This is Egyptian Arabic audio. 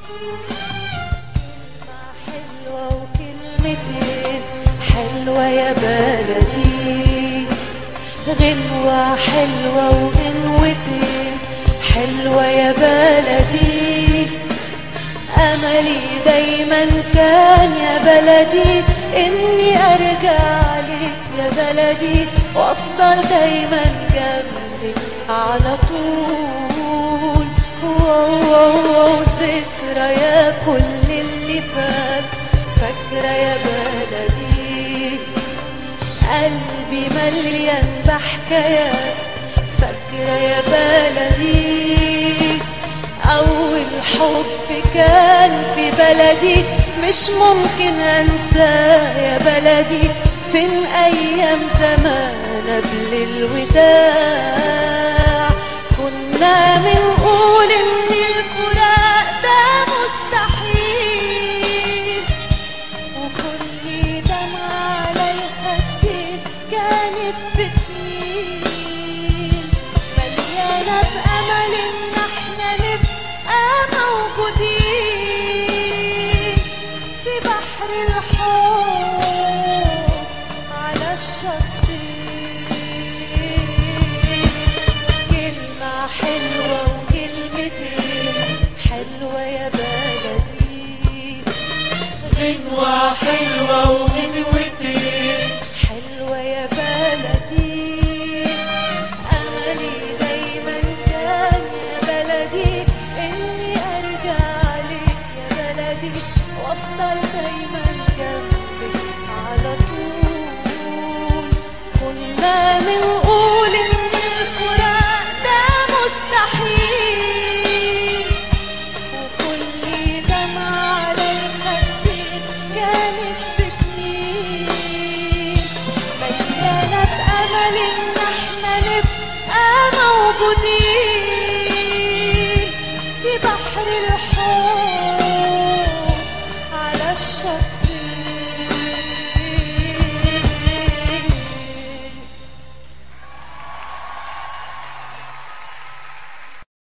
حلوة وكلمتين حلوة يا بلدي غنوة حلوة وغنوتين حلوة يا بلدي أملي دايما كان يا بلدي إني أرجع لك يا بلدي وأفضل دايما جنبك على طول واو واو واو ذكرى يا كل اللي فات فاكرة يا بلدي قلبي مليان بحكايات فاكرة يا بلدي أول حب كان في بلدي مش ممكن أنساه يا بلدي فين أيام زمان قبل الوداع كنا بنقول إن الفراق ده مستحيل وكل دمعة على الخدين كانت بتميل مليانة بأمل إن احنا نبقى موجودين في بحر الحب على الشطين كلمة حلوة وكلمتين حلوة يا بلدي غنوة حلوة وغنوتين حلوة يا بلدي أملي دايما كان يا بلدي إني أرجع لك يا بلدي وأفضل دايما جنبك على طول كنا بنقول إن الفراق ده مستحيل وكل دمعة على الخدين كانت بتميل مليانة بأمل إن احنا نبقى موجودين